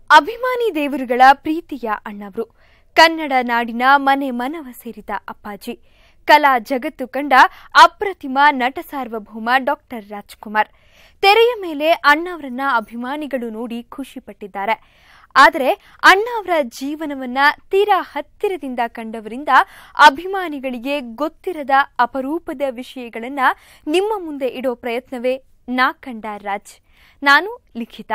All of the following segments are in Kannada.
ಅಭಿಮಾನಿ ದೇವರುಗಳ ಪ್ರೀತಿಯ ಅಣ್ಣವರು ಕನ್ನಡ ನಾಡಿನ ಮನೆ ಮನವ ಸೇರಿದ ಅಪ್ಪಾಜಿ ಕಲಾ ಜಗತ್ತು ಕಂಡ ಅಪ್ರತಿಮ ನಟ ಸಾರ್ವಭೌಮ ಡಾಕ್ಟರ್ ರಾಜ್ಕುಮಾರ್ ತೆರೆಯ ಮೇಲೆ ಅಣ್ಣವರನ್ನ ಅಭಿಮಾನಿಗಳು ನೋಡಿ ಖುಷಿ ಪಟ್ಟಿದ್ದಾರೆ ಆದರೆ ಅಣ್ಣ ಅವರ ಜೀವನವನ್ನ ತೀರಾ ಹತ್ತಿರದಿಂದ ಕಂಡವರಿಂದ ಅಭಿಮಾನಿಗಳಿಗೆ ಗೊತ್ತಿರದ ಅಪರೂಪದ ವಿಷಯಗಳನ್ನ ನಿಮ್ಮ ಮುಂದೆ ಇಡೋ ಪ್ರಯತ್ನವೇ ನಾ ಕಂಡ ರಾಜ್ ನಾನು ಲಿಖಿತ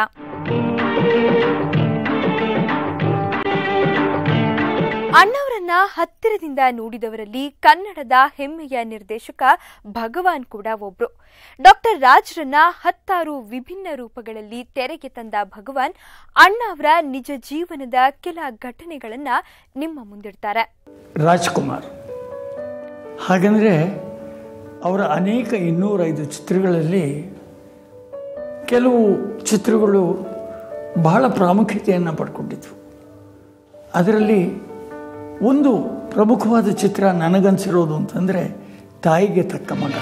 ಅಣ್ಣವರನ್ನ ಹತ್ತಿರದಿಂದ ನೋಡಿದವರಲ್ಲಿ ಕನ್ನಡದ ಹೆಮ್ಮೆಯ ನಿರ್ದೇಶಕ ಭಗವಾನ್ ಕೂಡ ಒಬ್ರು ಡಾಕ್ಟರ್ ರಾಜ್ರನ್ನ ಹತ್ತಾರು ವಿಭಿನ್ನ ರೂಪಗಳಲ್ಲಿ ತೆರೆಗೆ ತಂದ ಭಗವಾನ್ ಅಣ್ಣ ಅವರ ನಿಜ ಜೀವನದ ಕೆಲ ಘಟನೆಗಳನ್ನ ನಿಮ್ಮ ಮುಂದಿಡ್ತಾರೆ ರಾಜ್ಕುಮಾರ್ ಹಾಗಂದರೆ ಅವರ ಅನೇಕ ಇನ್ನೂರೈದು ಚಿತ್ರಗಳಲ್ಲಿ ಕೆಲವು ಚಿತ್ರಗಳು ಬಹಳ ಪ್ರಾಮುಖ್ಯತೆಯನ್ನು ಪಡ್ಕೊಂಡಿದ್ವು ಅದರಲ್ಲಿ ಒಂದು ಪ್ರಮುಖವಾದ ಚಿತ್ರ ನನಗನ್ಸಿರೋದು ಅಂತಂದರೆ ತಾಯಿಗೆ ತಕ್ಕ ಮಗ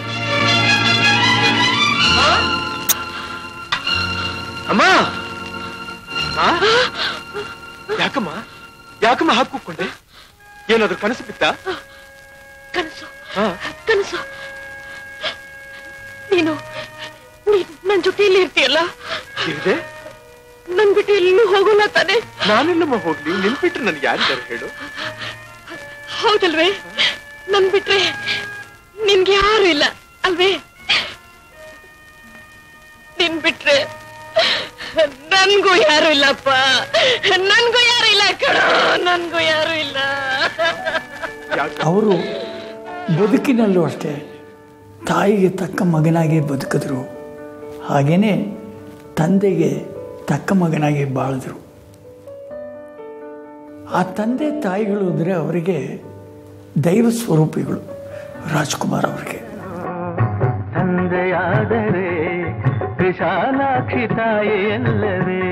ಅಮ್ಮ ಆ? ಯಾಕಮ್ಮ ಯಾಕಮ್ಮ ಹಾಕಿ ಕೂತ್ಕೊಂಡೆ ಏನಾದ್ರು ಕನಸು ಬಿತ್ತ ಕನಸು ಹಾ ಕನಸು ನೀನು ನೀನ್ ನನ್ ಜೊತೆಯಲ್ಲಿ ಇರ್ತೀಯಲ್ಲ ಇದೆ ನನ್ ಬಿಟ್ಟು ಎಲ್ಲೂ ಹೋಗೋಲ್ಲ ತಾನೆ ನಾನೆಲ್ಲಮ್ಮ ಹೋಗ್ಲಿ ನಿನ್ ಬಿಟ್ರೆ ನನ್ಗೆ ಯಾರಿದ್ದಾರೆ ಹೇಳು ಹೌದಲ್ವೇ ನನ್ ಬಿಟ್ರೆ ನಿನ್ಗೆ ಯಾರು ಇಲ್ಲ ಅಲ್ವೇ ನಿನ್ ಬಿಟ್ರೆ ನನ್ಗೂ ಯಾರು ಇಲ್ಲಪ್ಪ ನನ್ಗೂ ಯಾರು ಇಲ್ಲ ಕಣೋ ನನ್ಗೂ ಯಾರು ಇಲ್ಲ ಯಾಕೆ ಅವರು ಬದುಕಿನಲ್ಲೂ ಅಷ್ಟೇ ತಾಯಿಗೆ ತಕ್ಕ ಮಗನಾಗಿ ಬದುಕಿದ್ರು ಹಾಗೆಯೇ ತಂದೆಗೆ ತಕ್ಕ ಮಗನಾಗಿ ಬಾಳಿದ್ರು ಆ ತಂದೆ ತಾಯಿಗಳು ಅಂದರೆ ಅವರಿಗೆ ದೈವ ಸ್ವರೂಪಿಗಳು ರಾಜ್ಕುಮಾರ್ ಅವರಿಗೆ ತಂದೆಯಾದರೆ ವಿಶಾಲಾಕ್ಷಿ ತಾಯಿಯಲ್ಲವೇ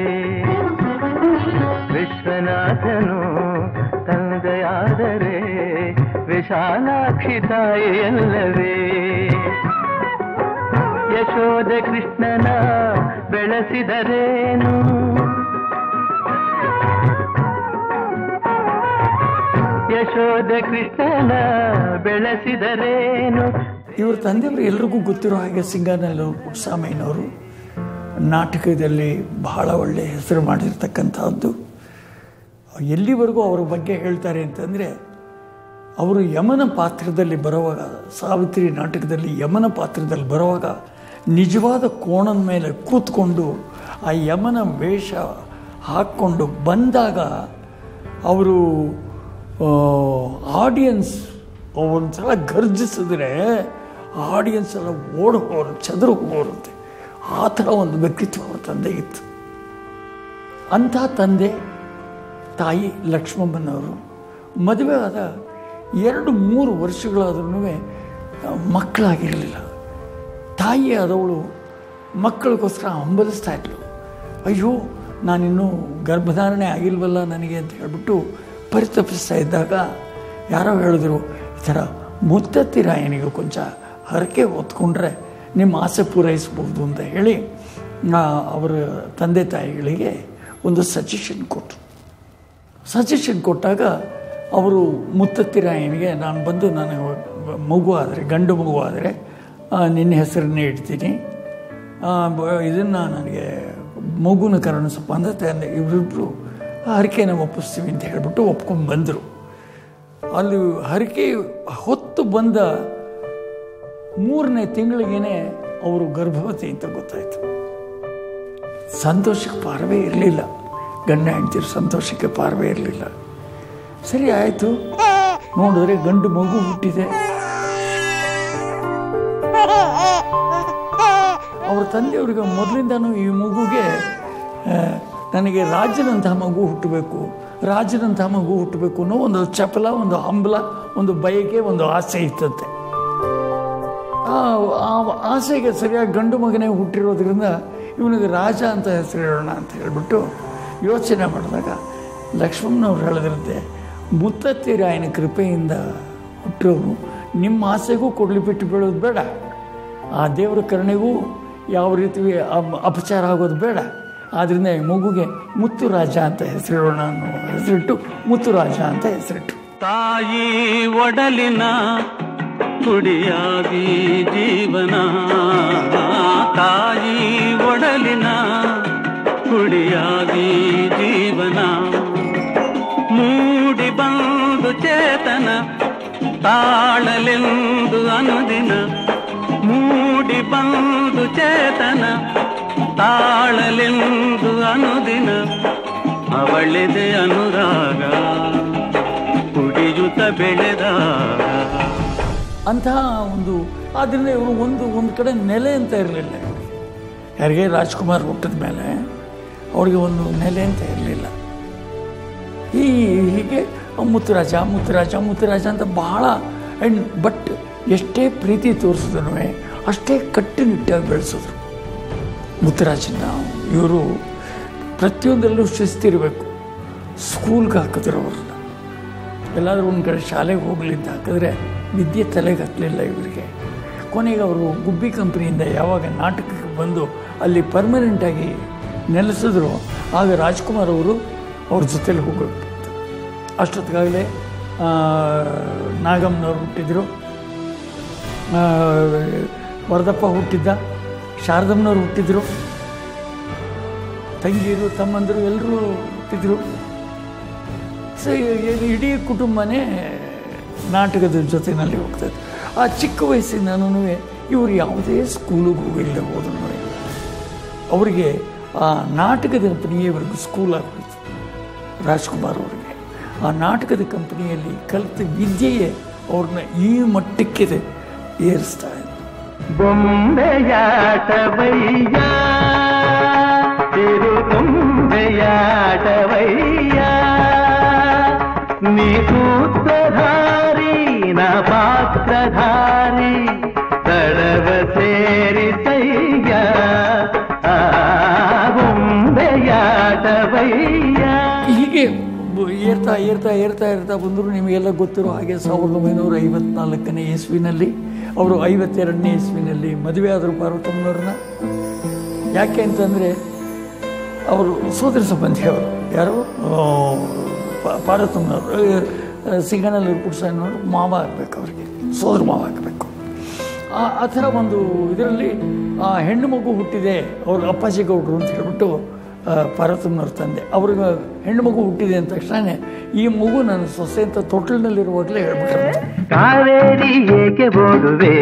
ವಿಶ್ವನಾಥನು ತಂದೆಯಾದರೆ ವಿಶಾಲಾಕ್ಷಿ ತಾಯಿಯಲ್ಲವೇ ಯಶೋಧ ಕೃಷ್ಣನ ಬೆಳೆಸಿದರೇನು ಯಶೋಧ ಕೃಷ್ಣನ ಬೆಳೆಸಿದರೇನು ಇವ್ರ ತಂದೆಯವರು ಎಲ್ರಿಗೂ ಗೊತ್ತಿರೋ ಹಾಗೆ ಸಿಂಗಾನಲ್ಲು ಉಸಾಮಯ್ಯನವರು ನಾಟಕದಲ್ಲಿ ಬಹಳ ಒಳ್ಳೆಯ ಹೆಸರು ಮಾಡಿರ್ತಕ್ಕಂಥದ್ದು ಎಲ್ಲಿವರೆಗೂ ಅವರ ಬಗ್ಗೆ ಹೇಳ್ತಾರೆ ಅಂತಂದರೆ ಅವರು ಯಮನ ಪಾತ್ರದಲ್ಲಿ ಬರುವಾಗ ಸಾವಿತ್ರಿ ನಾಟಕದಲ್ಲಿ ಯಮನ ಪಾತ್ರದಲ್ಲಿ ಬರುವಾಗ ನಿಜವಾದ ಕೋಣದ ಮೇಲೆ ಕೂತ್ಕೊಂಡು ಆ ಯಮನ ವೇಷ ಹಾಕ್ಕೊಂಡು ಬಂದಾಗ ಅವರು ಆಡಿಯನ್ಸ್ ಒಂದು ಸಲ ಗರ್ಜಿಸಿದ್ರೆ ಆಡಿಯನ್ಸ್ ಎಲ್ಲ ಓಡ್ ಹೋಗೋರು ಚದುರು ಹೋಗೋರಂತೆ ಆ ಥರ ಒಂದು ವ್ಯಕ್ತಿತ್ವ ಅವ್ರ ತಂದೆಗಿತ್ತು ಅಂಥ ತಂದೆ ತಾಯಿ ಲಕ್ಷ್ಮಮ್ಮನವರು ಮದುವೆ ಆದ ಎರಡು ಮೂರು ವರ್ಷಗಳಾದ್ರೂ ಮಕ್ಕಳಾಗಿರಲಿಲ್ಲ ತಾಯಿ ಆದವಳು ಮಕ್ಕಳಿಗೋಸ್ಕರ ಹಂಬಲಿಸ್ತಾ ಇದ್ಲು ಅಯ್ಯೋ ನಾನಿನ್ನೂ ಗರ್ಭಧಾರಣೆ ಆಗಿಲ್ವಲ್ಲ ನನಗೆ ಅಂತ ಹೇಳ್ಬಿಟ್ಟು ಪರಿತಪಿಸ್ತಾ ಇದ್ದಾಗ ಯಾರೋ ಹೇಳಿದ್ರು ಈ ಥರ ಮುತ್ತತ್ತಿ ರಾಯನಿಗೆ ಕೊಂಚ ಹರಕೆ ಹೊತ್ಕೊಂಡ್ರೆ ನಿಮ್ಮ ಆಸೆ ಪೂರೈಸ್ಬೋದು ಅಂತ ಹೇಳಿ ಆ, ಅವರ ತಂದೆ ತಾಯಿಗಳಿಗೆ ಒಂದು ಸಜೆಷನ್ ಕೊಟ್ಟರು ಸಜೆಷನ್ ಕೊಟ್ಟಾಗ ಅವರು ಮುತ್ತತ್ತಿ ರಾಯನಿಗೆ ನಾನು ಬಂದು ನನಗೆ ಮಗು ಆದರೆ ಗಂಡು ಮಗು ಆದರೆ ನಿನ್ನ ಹೆಸರನ್ನೇ ಇಡ್ತೀನಿ ಇದನ್ನು ನನಗೆ ಮಗುನ ಕರುಣಿಸಪ್ಪ ಅಂತ ತಂದೆ ಇವರಿಬ್ಬರು ಹರಕೆನ ಒಪ್ಪಿಸ್ತೀವಿ ಅಂತ ಹೇಳ್ಬಿಟ್ಟು ಒಪ್ಕೊಂಡು ಬಂದರು ಅಲ್ಲಿ ಹರಕೆ ಹೊತ್ತು ಬಂದ ಮೂರನೇ ತಿಂಗಳಿಗೇನೆ ಅವರು ಗರ್ಭವತಿ ಅಂತ ಗೊತ್ತಾಯಿತು ಸಂತೋಷಕ್ಕೆ ಪಾರವೇ ಇರಲಿಲ್ಲ ಗಂಡ ಹೆಂಡ್ತಿರು ಸಂತೋಷಕ್ಕೆ ಪಾರವೇ ಇರಲಿಲ್ಲ ಸರಿ ಆಯಿತು ನೋಡಿದ್ರೆ ಗಂಡು ಮಗು ಹುಟ್ಟಿದೆ ಅವ್ರ ತಂದೆಯವ್ರಿಗೆ ಮೊದಲಿಂದನೂ ಈ ಮಗುಗೆ ಆ, ನನಗೆ ರಾಜನಂತಹ ಮಗು ಹುಟ್ಟಬೇಕು ರಾಜನಂತಹ ಮಗು ಹುಟ್ಟಬೇಕು ಅನ್ನೋ ಒಂದು ಚಪಲ ಒಂದು ಹಂಬಲ ಒಂದು ಬಯಕೆ ಒಂದು ಆಸೆ ಇತ್ತಂತೆ ಆ ಆ ಆಸೆಗೆ ಸರಿಯಾಗಿ ಗಂಡು ಮಗನೇ ಹುಟ್ಟಿರೋದ್ರಿಂದ ಇವನಿಗೆ ರಾಜ ಅಂತ ಹೆಸರಿಡೋಣ ಅಂತ ಹೇಳ್ಬಿಟ್ಟು ಯೋಚನೆ ಮಾಡಿದಾಗ ಲಕ್ಷ್ಮಣನವ್ರು ಹೇಳಿದ್ರಂತೆ ಮುತ್ತತ್ತಿ ರಾಯನ ಕೃಪೆಯಿಂದ ಹುಟ್ಟಿರೋರು ನಿಮ್ಮ ಆಸೆಗೂ ಕೊಡ್ಲಿ ಬಿಟ್ಟು ಬೀಳೋದು ಬೇಡ ಆ ದೇವರ ಕರುಣೆಗೂ ಯಾವ ರೀತಿ ಅಪ್- ಅಪಚಾರ ಆಗೋದು ಬೇಡ ಆದ್ದರಿಂದ ಈ ಮಗುಗೆ ಮುತ್ತುರಾಜ ಅಂತ ಹೆಸರಿಡೋಣ ಅನ್ನೋ ಹೆಸರಿಟ್ಟು ಮುತ್ತುರಾಜ ಅಂತ ಹೆಸರಿಟ್ಟು ತಾಯಿ ಒಡಲಿನ ಕುಡಿಯಾಗಿ ಜೀವನ ತಾಯಿ ಒಡಲಿನ ಕುಡಿಯಾಗಿ ಜೀವನ ಮೂಡಿ ಬಂದು ಚೇತನ ತಾಳಲೆಂದು ಅನುದಿನ ಮೂಡಿ ಬಂದು ಚೇತನ ತಾಳಲೆಂದು ಅನುದಿನ ಅವಳೆದೆ ಅನುರಾಗ ಕುಡಿಯುತ್ತ ಬೆಳೆದಾಗ ಅಂತಹ ಒಂದು ಆದ್ದರಿಂದ ಇವರು ಒಂದು ಒಂದು ಕಡೆ ನೆಲೆ ಅಂತ ಇರಲಿಲ್ಲ ಇವರಿಗೆ ಯಾರಿಗೆ ರಾಜ್ಕುಮಾರ್ ಹುಟ್ಟಿದ ಮೇಲೆ ಅವರಿಗೆ ಒಂದು ನೆಲೆ ಅಂತ ಇರಲಿಲ್ಲ ಈ ಹೀಗೆ ಮುತ್ತುರಾಜ ಮುತ್ತುರಾಜ ಮುತ್ತುರಾಜ ಅಂತ ಬಹಳ ಆ್ಯಂಡ್ ಬಟ್ ಎಷ್ಟೇ ಪ್ರೀತಿ ತೋರಿಸಿದ್ರು ಅಷ್ಟೇ ಕಟ್ಟುನಿಟ್ಟಾಗಿ ಬೆಳೆಸಿದ್ರು ಮುತ್ತುರಾಜನ ಇವರು ಪ್ರತಿಯೊಂದರಲ್ಲೂ ಶಿಸ್ತಿರಬೇಕು ಸ್ಕೂಲ್ಗೆ ಹಾಕಿದ್ರು ಅವ್ರನ್ನ ಎಲ್ಲಾದರೂ ಒಂದು ಕಡೆ ಶಾಲೆಗೆ ಹೋಗಲಿ ಅಂತ ಹಾಕಿದ್ರೆ ವಿದ್ಯೆ ತಲೆಗೆ ಹತ್ತಲಿಲ್ಲ ಇವರಿಗೆ ಕೊನೆಗೆ ಅವರು ಗುಬ್ಬಿ ಕಂಪ್ನಿಯಿಂದ ಯಾವಾಗ ನಾಟಕಕ್ಕೆ ಬಂದು ಅಲ್ಲಿ ಪರ್ಮನೆಂಟಾಗಿ ನೆಲೆಸಿದ್ರು ಆಗ ರಾಜ್ಕುಮಾರ್ ಅವರು ಅವ್ರ ಜೊತೆಲಿ ಹೋಗಬೇಕು ಅಷ್ಟೊತ್ತಿಗಾಗಲೇ ನಾಗಮ್ಮನವ್ರು ಹುಟ್ಟಿದ್ರು ಆ, ವರದಪ್ಪ ಹುಟ್ಟಿದ್ದ ಶಾರದಮ್ಮನವ್ರು ಹುಟ್ಟಿದ್ರು ತಂಗಿಯರು ತಮ್ಮಂದರು ಎಲ್ಲರೂ ಹುಟ್ಟಿದ್ರು ಸೊ ಈ- ಇಡೀ ಕುಟುಂಬನೇ ನಾಟಕದ ಜೊತೆಯಲ್ಲಿ ಹೋಗ್ತದೆ ಆ ಚಿಕ್ಕ ವಯಸ್ಸಿನೂ ಇವರು ಯಾವುದೇ ಸ್ಕೂಲಿಗೆ ಹೋಗಿಲ್ಲ ಹೋದ್ರು ಅವರಿಗೆ ಆ ನಾಟಕದ ಕಂಪನಿಯೇ ಇವ್ರಿಗೆ ಸ್ಕೂಲ್ ಆಗೋಯ್ತು ರಾಜ್ಕುಮಾರ್ ಅವರಿಗೆ ಆ ನಾಟಕದ ಕಂಪನಿಯಲ್ಲಿ ಕಲಿತ ವಿದ್ಯೆಯೇ ಅವ್ರನ್ನ ಈ ಮಟ್ಟಕ್ಕೆ ಏರಿಸ್ತಾ ಇದೆ ಬೊಂಬೆಯಾಟವಯ್ಯ ತಿರುಗುಂಬೆಯಾಟವಯ್ಯ ನೀ ಸೂತ್ರಧಾರಿ ನ ಪಾತ್ರಧಾರಿ ತಡವ ಸೇರಿಸಯ್ಯ ಆ ಬೊಂಬೆಯಾಟವಯ್ಯ ಹೀಗೆ ಬ- ಏರ್ತಾ ಏರ್ತಾ ಏರ್ತಾ ಏರ್ತಾ ಬಂದರು ನಿಮಗೆಲ್ಲ ಗೊತ್ತಿರೋ ಹಾಗೆ ಸಾವಿರದ ಒಂಬೈನೂರ ಐವತ್ನಾಲ್ಕನೇ ಇಸ್ವಿನಲ್ಲಿ ಅವರು ಐವತ್ತೆರಡನೇ ಇಸ್ವಿನಲ್ಲಿ ಮದುವೆ ಆದರು ಪಾರ್ವತಮ್ಮನವ್ರನ್ನ ಯಾಕೆ ಅಂತಂದರೆ ಅವರು ಸೋದರ ಸಂಬಂಧಿ ಅವರು ಯಾರು ಆ, ಪ- ಪಾರ್ವತಮ್ಮನವರು ಆ, ಸಿಂಗನಲ್ಲಿ ಪುಟ್ಸಣ್ಣವರು ಮಾವ ಆಗಬೇಕು ಅವರಿಗೆ ಸೋದರ ಮಾವ ಆಗಬೇಕು ಆ ಆ ಥರ ಒಂದು ಇದರಲ್ಲಿ ಆ ಹೆಣ್ಣು ಮಗು ಹುಟ್ಟಿದೆ ಅವ್ರ ಅಪ್ಪಾಜಿ ಗೌಡ್ರು ಅಂತ ಹೇಳ್ಬಿಟ್ಟು ಆ, ಪಾರ್ವತಮ್ಮನವ್ರ ತಂದೆ ಅವ್ರಿಗೆ ಹೆಣ್ಣು ಮಗು ಹುಟ್ಟಿದೆ ಅಂದ ತಕ್ಷಣ ಈ ಮಗು ನನ್ನ ಸೊಸೆ ಅಂತ ತೊಟ್ಲಿನಲ್ಲಿರುವಾಗಲೇ ಹೇಳ್ಬಿಟ್ರಂತೆ ಕಾವೇರಿ ಏಕೆ ಓಡುವೆ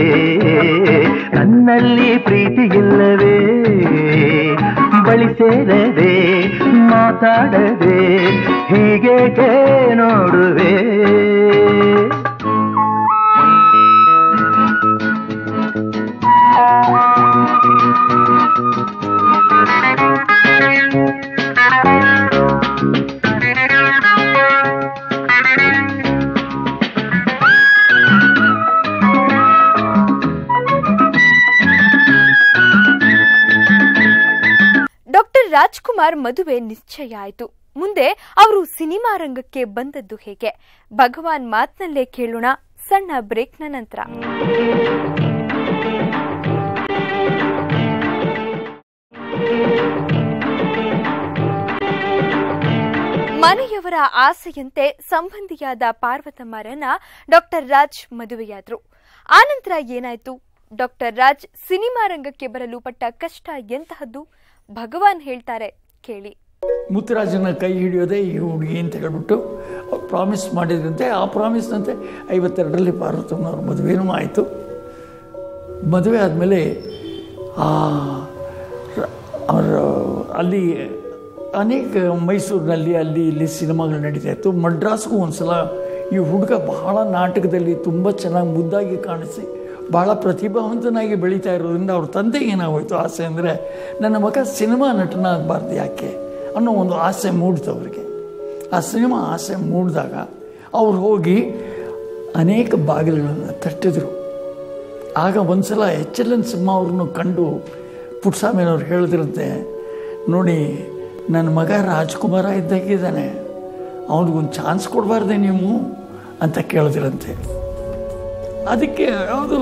ನನ್ನಲ್ಲಿ ಪ್ರೀತಿ ಇಲ್ಲವೇ ಬಳಿ ಸೇರದೆ ಮಾತಾಡದೆ ಹೀಗೇಕೆ ನೋಡುವೆ ಡಾಕ್ಟರ್ ರಾಜ್ಕುಮಾರ್ ಮದುವೆ ನಿಶ್ಚಯ ಆಯಿತು ಮುಂದೆ ಅವರು ಸಿನಿಮಾ ರಂಗಕ್ಕೆ ಬಂದದ್ದು ಹೇಗೆ ಭಗವಾನ್ ಮಾತ್ನಲ್ಲೇ ಕೇಳೋಣ ಸಣ್ಣ ಬ್ರೇಕ್ನ ನಂತರ ಮನೆಯವರ ಆಸೆಯಂತೆ ಸಂಬಂಧಿಯಾದ ಪಾರ್ವತಮ್ಮರನ್ನ ಡಾಕ್ಟರ್ ರಾಜ್ ಮದುವೆಯಾದ್ರು ಆನಂತರ ಏನಾಯ್ತು ಡಾಕ್ಟರ್ ರಾಜ್ ಸಿನಿಮಾ ರಂಗಕ್ಕೆ ಬರಲು ಪಟ್ಟ ಕಷ್ಟ ಎಂತಹದ್ದು ಭಗವಾನ್ ಹೇಳ್ತಾರೆ ಕೇಳಿ ಮುತ್ತುರಾಜನ ಕೈ ಹಿಡಿಯೋದೇ ಈ ಹುಡುಗಿ ಅಂತ ಹೇಳ್ಬಿಟ್ಟು ಪ್ರಾಮಿಸ್ ಮಾಡಿದ್ರಂತೆ ಆ ಪ್ರಾಮಿಸ್ನಂತೆ ಐವತ್ತೆರಡರಲ್ಲಿ ಪಾರ್ವತಮ್ಮನವ್ರ ಮದುವೆನೂ ಆಯಿತು ಮದುವೆ ಆದಮೇಲೆ ಆ ರ- ಅವರ ಅಲ್ಲಿ ಅನೇಕ ಮೈಸೂರಿನಲ್ಲಿ ಅಲ್ಲಿ ಇಲ್ಲಿ ಸಿನಿಮಾಗಳು ನಡೀತಾ ಇತ್ತು ಮಡ್ರಾಸ್ಗೂ ಒಂದು ಸಲ ಈ ಹುಡುಗ ಬಹಳ ನಾಟಕದಲ್ಲಿ ತುಂಬ ಚೆನ್ನಾಗಿ ಮುದ್ದಾಗಿ ಕಾಣಿಸಿ ಭಾಳ ಪ್ರತಿಭಾವಂತನಾಗಿ ಬೆಳೀತಾ ಇರೋದ್ರಿಂದ ಅವ್ರ ತಂದೆಗೆ ಏನಾಗೋಯ್ತು ಆಸೆ ಅಂದರೆ ನನ್ನ ಮಗ ಸಿನಿಮಾ ನಟನ ಆಗಬಾರ್ದು ಯಾಕೆ ಅನ್ನೋ ಒಂದು ಆಸೆ ಮೂಡ್ತು ಅವರಿಗೆ ಆ ಸಿನಿಮಾ ಆಸೆ ಮೂಡಿದಾಗ ಅವ್ರು ಹೋಗಿ ಅನೇಕ ಬಾಗಿಲುಗಳನ್ನು ತಟ್ಟಿದ್ರು ಆಗ ಒಂದ್ಸಲ ಎಚ್ ಎಲ್ ಎನ್ ಸಿಂಹ ಅವ್ರನ್ನು ಕಂಡು ಪುಟ್ಸ್ವಾಮಿನವ್ರು ಹೇಳಿದ್ರಂತೆ ನೋಡಿ ನನ್ನ ಮಗ ರಾಜ್ಕುಮಾರ ಇದ್ದಾಗಿದ್ದಾನೆ ಅವನಿಗೊಂದು ಚಾನ್ಸ್ ಕೊಡಬಾರ್ದೆ ನೀವು ಅಂತ ಕೇಳಿದ್ರಂತೆ ಅದಕ್ಕೆ ಯಾವುದು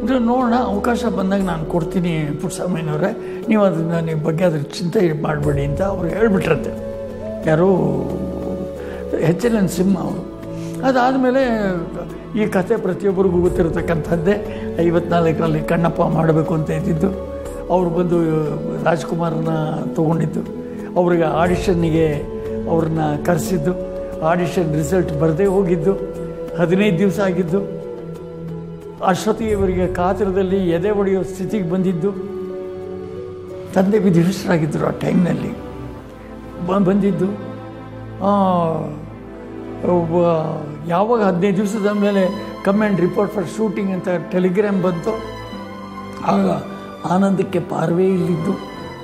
ಇದು ನೋಡೋಣ ಅವಕಾಶ ಬಂದಾಗ ನಾನು ಕೊಡ್ತೀನಿ ಪುಟ್ಸ್ವಾಮಿನವರೇ ನೀವು ಅದನ್ನ ನಿಮ್ಮ ಬಗ್ಗೆ ಅದ್ರ ಚಿಂತೆ ಮಾಡಬೇಡಿ ಅಂತ ಅವ್ರು ಹೇಳ್ಬಿಟ್ರಂತೆ ಯಾರು ಎಚ್ ಎಲ್ ಎನ್ ಸಿಂಹ ಅವರು ಅದಾದಮೇಲೆ ಈ ಕಥೆ ಪ್ರತಿಯೊಬ್ಬರಿಗೂ ಗೊತ್ತಿರತಕ್ಕಂಥದ್ದೇ ಐವತ್ನಾಲ್ಕರಲ್ಲಿ ಕಣ್ಣಪ್ಪ ಮಾಡಬೇಕು ಅಂತ ಇದ್ದಿದ್ದು ಅವರು ಬಂದು ರಾಜ್ಕುಮಾರನ ತೊಗೊಂಡಿದ್ದು ಅವ್ರಿಗೆ ಆಡಿಷನ್ನಿಗೆ ಅವ್ರನ್ನ ಕರೆಸಿದ್ದು ಆಡಿಷನ್ ರಿಸಲ್ಟ್ ಬರದೇ ಹೋಗಿದ್ದು ಹದಿನೈದು ದಿವಸ ಆಗಿದ್ದು ಅಷ್ಟೊತ್ತಿಗೆ ಕಾತರದಲ್ಲಿ ಎದೆ ಹೊಡೆಯೋ ಸ್ಥಿತಿಗೆ ಬಂದಿದ್ದು ತಂದೆ ವಿಧಿಷ್ಠರಾಗಿದ್ದರು ಆ ಟೈಮ್ನಲ್ಲಿ ಬ- ಬಂದಿದ್ದು ಆ, ಒಬ್ಬ ಯಾವಾಗ ಹದಿನೈದು ದಿವಸದ ಮೇಲೆ come and report for shooting ಅಂತ ಟೆಲಿಗ್ರಾಮ್ ಬಂತು ಆಗ ಆನಂದಕ್ಕೆ ಪಾರ್ವೇ ಇಲ್ಲಿದ್ದು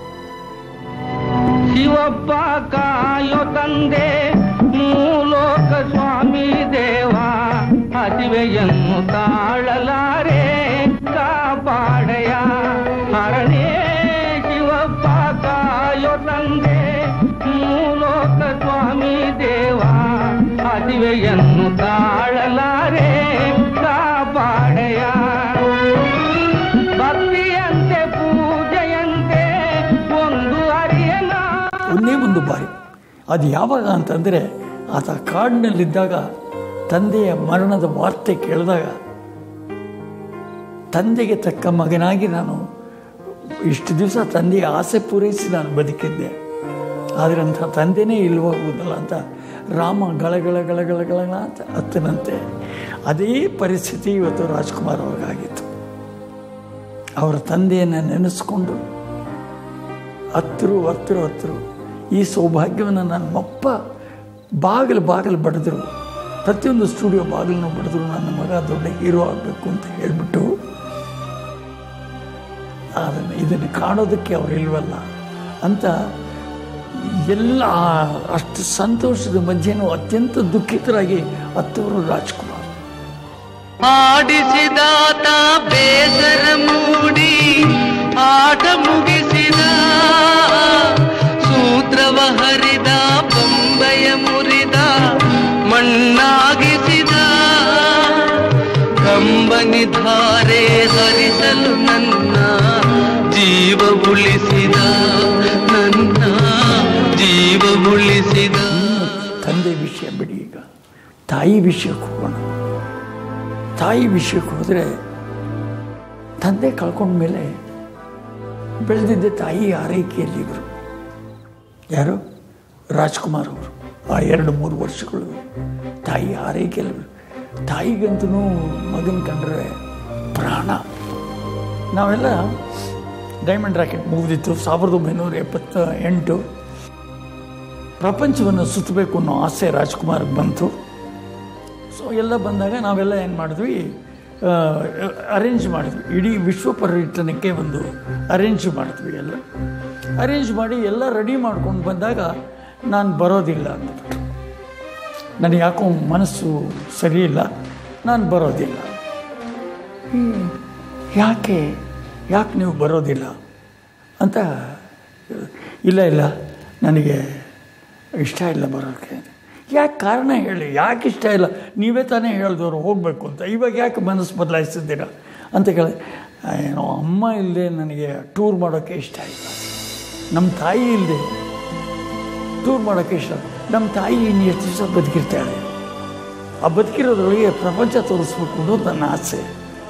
ಶಿವಪ್ಪ ಕಾಯೋ ತಂದೆ ಮೂಲೋಕ ಸ್ವಾಮಿ ದೇವ ಹಸಿವೆಯನ್ನು ತಾಳಲಾರೆ ಕಾಪಾಡಯ ಹರಣೆ ಶಿವಪ್ಪ ಕಾಯೋ ತಂದೆ ಮೂಲೋಕ ಸ್ವಾಮಿ ದೇವ ಹಸಿವೆಯನ್ನು ತಾಳಲಾರೆ ಕಾಪಾಡಯ ಭಕ್ತಿಯಂತೆ ಪೂಜೆಯಂತೆ ಒಂದು ಅರಿಯನ ಒಂದೇ ಒಂದು ಬಾರಿ ಅದು ಯಾವಾಗ ಅಂತಂದರೆ ಆತ ಕಾಡಿನಲ್ಲಿದ್ದಾಗ ತಂದೆಯ ಮರಣದ ವಾರ್ತೆ ಕೇಳಿದಾಗ ತಂದೆಗೆ ತಕ್ಕ ಮಗನಾಗಿ ನಾನು ಇಷ್ಟು ದಿವಸ ತಂದೆಯ ಆಸೆ ಪೂರೈಸಿ ನಾನು ಬದುಕಿದ್ದೆ ಆದರೆ ಅಂಥ ತಂದೆನೇ ಇಲ್ವಾಗುವುದಲ್ಲ ಅಂತ ರಾಮ ಗಳಗಳ ಗಳಗಳ ಗಳಗಳ ಅಂತ ಹತ್ತನಂತೆ ಅದೇ ಪರಿಸ್ಥಿತಿ ಇವತ್ತು ರಾಜ್ಕುಮಾರ್ ಅವ್ರಿಗಾಗಿತ್ತು ಅವರ ತಂದೆಯನ್ನು ನೆನೆಸ್ಕೊಂಡು ಹತ್ತರು ಹತ್ತರು ಹತ್ತರು ಈ ಸೌಭಾಗ್ಯವನ್ನು ನನ್ನ ಮಪ್ಪ ಬಾಗಿಲು ಬಾಗಿಲು ಬಡಿದ್ರು ಪ್ರತಿಯೊಂದು ಸ್ಟುಡಿಯೋ ಬಾಗಿಲನ್ನು ಬಡಿದ್ರು ನನ್ನ ಮಗ ದೊಡ್ಡ ಹೀರೋ ಆಗಬೇಕು ಅಂತ ಹೇಳಿಬಿಟ್ಟು ಅದನ್ನು ಇದನ್ನು ಕಾಣೋದಕ್ಕೆ ಅವರು ಇಲ್ವಲ್ಲ ಅಂತ ಎಲ್ಲ ಅಷ್ಟು ಸಂತೋಷದ ಮಧ್ಯೆನೂ ಅತ್ಯಂತ ದುಃಖಿತರಾಗಿ ಹತ್ತವರು ರಾಜ್ಕುಮಾರ್ ಆಡಿಸಿದಾತ ಬೇಸರ ಮೂಡಿ ಆಟ ಮುಗಿಸಿದ ಸೂತ್ರವ ಹರಿದ ಬೊಂಬೆಯ ಮುರಿದ ಮಣ್ಣಾಗಿಸಿದ ಕಂಬನಿ ಧಾರೆ ಹರಿಸಲು ನನ್ನ ಜೀವ ಉಳಿಸಿದ ನನ್ನ ಜೀವ ಉಳಿಸಿದ ತಂದೆ ವಿಷಯ ಬಿಡಿ ಈಗ ತಾಯಿ ವಿಷಯಕ್ಕೆ ಹೋಗೋಣ ತಾಯಿ ವಿಷಯಕ್ಕೆ ಹೋದರೆ ತಂದೆ ಕಳ್ಕೊಂಡ್ಮೇಲೆ ಬೆಳೆದಿದ್ದ ತಾಯಿ ಆರೈಕೆಯಲ್ಲಿ ಇವರು ಯಾರು ರಾಜ್ಕುಮಾರ್ ಅವರು ಆ ಎರಡು ಮೂರು ವರ್ಷಗಳು ತಾಯಿ ಆರೈಕೆಯಲ್ಲಿ ಇವ್ರು. ತಾಯಿಗಂತೂ ಮಗನ ಕಂಡ್ರೆ ಪ್ರಾಣ ನಾವೆಲ್ಲ ಡೈಮಂಡ್ ರಾಕೆಟ್ ಮುಗಿದಿತ್ತು ಸಾವಿರದ ಒಂಬೈನೂರ ಎಪ್ಪತ್ತ ಎಂಟು ಪ್ರಪಂಚವನ್ನು ಸುತ್ತಬೇಕು ಅನ್ನೋ ಆಸೆ ರಾಜ್ಕುಮಾರ್ಗೆ ಬಂತು ಸೊ ಎಲ್ಲ ಬಂದಾಗ ನಾವೆಲ್ಲ ಏನು ಮಾಡಿದ್ವಿ ಅರೇಂಜ್ ಮಾಡಿದ್ವಿ ಇಡೀ ವಿಶ್ವ ಪರ್ಯಟನಕ್ಕೆ ಒಂದು ಅರೇಂಜ್ ಮಾಡಿದ್ವಿ ಎಲ್ಲ ಅರೇಂಜ್ ಮಾಡಿ ಎಲ್ಲ ರೆಡಿ ಮಾಡ್ಕೊಂಡು ಬಂದಾಗ ನಾನು ಬರೋದಿಲ್ಲ ಅಂದ್ಬಿಟ್ರು ನನಗೆ ಯಾಕೋ ಮನಸ್ಸು ಸರಿಯಿಲ್ಲ ನಾನು ಬರೋದಿಲ್ಲ ಹ್ಮ್, ಯಾಕೆ ಯಾಕೆ ನೀವು ಬರೋದಿಲ್ಲ ಅಂತ ಇಲ್ಲ ಇಲ್ಲ ನನಗೆ ಇಷ್ಟ ಇಲ್ಲ ಬರೋಕ್ಕೆ ಯಾಕೆ ಕಾರಣ ಹೇಳಿ ಯಾಕೆ ಇಷ್ಟ ಇಲ್ಲ ನೀವೇ ತಾನೇ ಹೇಳಿದವರು ಹೋಗಬೇಕು ಅಂತ ಇವಾಗ ಯಾಕೆ ಮನಸ್ಸು ಬದಲಾಯಿಸಿದ್ದೀರಾ ಅಂತ ಕೇಳಿ ಏನೋ ಅಮ್ಮ ಇಲ್ಲದೆ ನನಗೆ ಟೂರ್ ಮಾಡೋಕ್ಕೆ ಇಷ್ಟ ಇಲ್ಲ ನಮ್ಮ ತಾಯಿ ಇಲ್ಲದೆ ಟೂರ್ ಮಾಡೋಕ್ಕೆ ಇಷ್ಟ ನಮ್ಮ ತಾಯಿ ಇನ್ನು ಎಷ್ಟು ದಿವಸ ಬದುಕಿರ್ತಾಳೆ ಆ ಬದುಕಿರೋದ್ರೊಳಗೆ ಪ್ರಪಂಚ ತೋರಿಸ್ಬೇಕು ಅನ್ನೋದು ನನ್ನ ಆಸೆ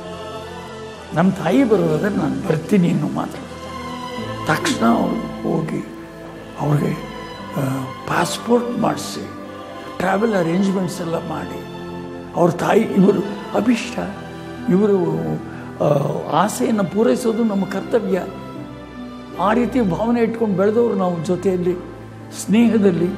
ನಮ್ಮ ತಾಯಿ ಬರೋದಾದ್ರೆ ನಾನು ಬರ್ತೀನಿ ಇನ್ನು ಮಾತ್ರ ತಕ್ಷಣ ಅವ್ರು ಹೋಗಿ ಅವ್ರಿಗೆ ಪಾಸ್ಪೋರ್ಟ್ ಮಾಡಿಸಿ ಟ್ರಾವೆಲ್ ಅರೇಂಜ್ಮೆಂಟ್ಸ್ ಎಲ್ಲ ಮಾಡಿ ಅವ್ರ ತಾಯಿ ಇವರು ಅಭಿಷ್ಟ ಇವರು ಆ, ಆಸೆಯನ್ನು ಪೂರೈಸೋದು ನಮ್ಮ ಕರ್ತವ್ಯ ಆ ರೀತಿ ಭಾವನೆ ಇಟ್ಕೊಂಡು ಬೆಳೆದವರು ನಾವು ಜೊತೆಯಲ್ಲಿ ಸ್ನೇಹದಲ್ಲಿ